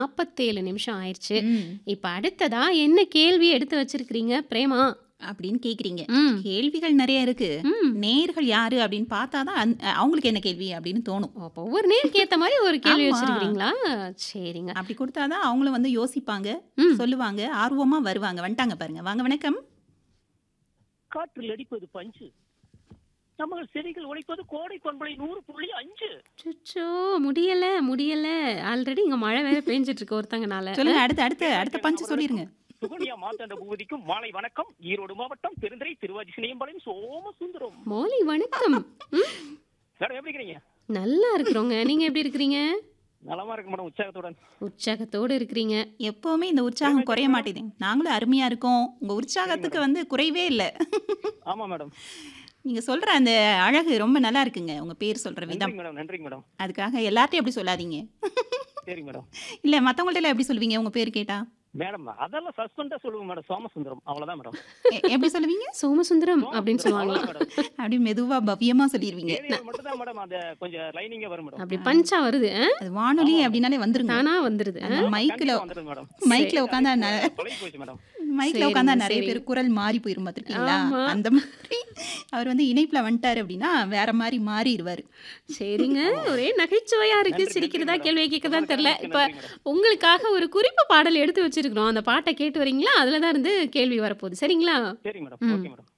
47 நிமிஷம் ஆயிருச்சு. ம். இப்ப அடுத்ததா என்ன கேள்வி எடுத்து வச்சிருக்கிறீங்க பிரேமா? அப்படின்னு கேக்குறீங்க. ம். கேள்விகள் நெறைய இருக்கு. ம். நேயர்கள் யாரு அப்படின்னு பார்த்தா தான் அந் அவங்களுக்கு என்ன கேள்வி அப்படின்னு தோணும். அப்ப ஒவ்வொரு நேருக்கு ஏத்த மாரி ஒரு கேள்வி ஆமா. வச்சிருக்கிறீங்களா? சரிங்க. அப்படி கொடுத்தா தான் அவங்களும் வந்து யோசிப்பாங்க, ம். சொல்லுவாங்க, ஆர்வமா வருவாங்க. வந்துட்டாங்க பாருங்க. வாங்க வணக்கம். காற்றில் அடிப்பது பஞ்சு நம்ம செடிகள் உழைப்பது கோடை பண்பலை நூறு புள்ளி அஞ்சு அச்சச்சோ! முடியல, முடியல. ஆல்ரெடி இங்க மழை வேற பேஞ்சிட்டு இருக்கு ஒருத்தங்கனால. சொல்லுங்க அடுத்து அடுத்து அடுத்த பஞ்சு சொல்லிருங்க. சுகன்யா மாத்தாண்ட பூபதிக்கும் மாலை வணக்கம் ஈரோடு மாவட்டம் பெருந்துறை திருவாஜி சினியம்பாளையம் சோமசுந்தரம் மோலி வணக்கம். ம். மேடம் எப்படி இருக்கிறீங்க நல்லா இருக்கிறோங்க. நீங்க எப்படி இருக்கிறீங்க? நலமா இருக்கு மேடம் உற்சாகத்துடன் உற்சாகத்தோட இருக்கிறீங்க. எப்பவுமே இந்த உற்சாகம் குறைய மாட்டேது. நாங்களும் அருமையா இருக்கோம். உங்க உற்சாகத்துக்கு வந்து குறைவே இல்ல. ஆமா மேடம் நீங்க சொல்ற அந்த அழகு ரொம்ப நல்லா இருக்குங்க. உங்க பேர் சொல்ற விதம். நன்றிங்க மேடம் நன்றிங்க மேடம் அதுக்காக எல்லார்ட்டையும் அப்படி சொல்லாதீங்க. சரி மேடம் இல்ல மத்தவங்கள்ட்ட எல்லாம் எப்படி சொல்லுவீங்க உங்க பேர் கேட்டா? மேடம் அதெல்லாம் சஸ்பெண்டா சொல்லுங்க மேடம் சோமசுந்தரம் அவ்வளவுதான் மேடம் எ- எப்படி சொல்லுவீங்க? சோமசுந்தரம் அப்படின்னு சொல்லுவாங்களா? அவ்வளவுதான் மேடம் அப்படி மெதுவா பவ்யமா சொல்லிருவீங்க. ஏரியால மட்டும் தான் மேடம் அந்த கொஞ்சம் லைனிங்கா வரும் மேடம் அப்படி பஞ்சா வருது. ஆ? அது வானொலி அப்படின்னாலே வந்துருங்க. தானா வந்துருது. ஆ? அந்த மைக்ல கண்டிப்பா வந்துடும் மேடம் மைக்ல உட்காந்தா தொலை போச்சு மேடம் மைக்ல சரிங்க, உட்காந்தா நிறைய சரி. பேர் குரல் மாறி போயிரும் பார்த்துருக்கீங்களா? ஆமா. அந்த மாதிரி அவர் வந்து இணைப்புல வந்துட்டாரு அப்படின்னா வேற மாதிரி மாறிடுவாரு. சரிங்க. ஒரே நகைச்சுவையா இருக்கு. நன்றி, சிரிக்கிறதா நன்றி கேள்வி மேடம். கேட்கறதா தெரியல. நன்றி, இப்ப நன்றி மேடம். உங்களுக்காக ஒரு குறிப்பு பாடல் எடுத்து வச்சிருக்கிறோம். அந்த பாட்டை கேட்டு வரீங்களா? அதுல தான் இருந்து கேள்வி வரப்போகுது. சரிங்களா? சரி மேடம் ம். Okay madam